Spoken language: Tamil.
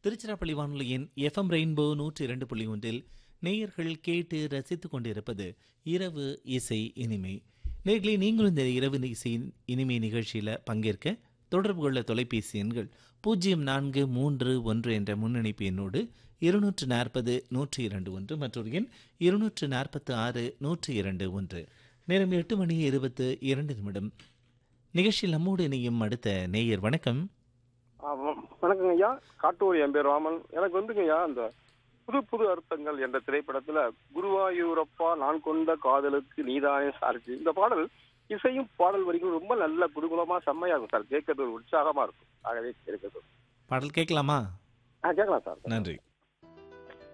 திருச்சிராப்பள்ளி வானொலியின் எஃப்எம் ரெயின்போ நூற்றி இரண்டு புள்ளி ஒன்றில் நேயர்கள் கேட்டு ரசித்துக் கொண்டிருப்பது இரவு இசை இனிமை நேர்களே நீங்களும் இந்த இரவு இசை இனிமை நிகழ்ச்சியில் பங்கேற்க தொடர்பு கொள்ள தொலைபேசி எண்கள் பூஜ்ஜியம் நான்கு மூன்று ஒன்று என்ற முன்னணிப்பு எண்ணோடு இருநூற்று நாற்பது நூற்றி இரண்டு ஒன்று மற்றொரு எண் இருநூற்று நாற்பத்து ஆறு நூற்றி இரண்டு ஒன்று நேரம் எட்டு மணி இருபத்து இரண்டு நிமிடம் நிகழ்ச்சியில் நம்மோடு இணையும் அடுத்த நேயர் வணக்கம் ஆ, வ- வணக்கங்க ஐயா காட்டூர் என் பேர் ராமன் எனக்கு வந்துங்க ஐயா அந்த புது புது அர்த்தங்கள் என்ற திரைப்படத்துல குருவாயூரப்பா நான் கொண்ட காதலுக்கு நீதானே சார்ஜி இந்த பாடல் இசையும் பாடல் வரிகளும் ரொம்ப நல்ல குடுகுலமா செம்மையா இருக்கும் சார் கேட்கறது ஒரு உற்சாகமா இருக்கும் ஆகவே கேட்கறது பாடல் கேட்கலாமா ஆ கேட்கலாம் சார் நன்றி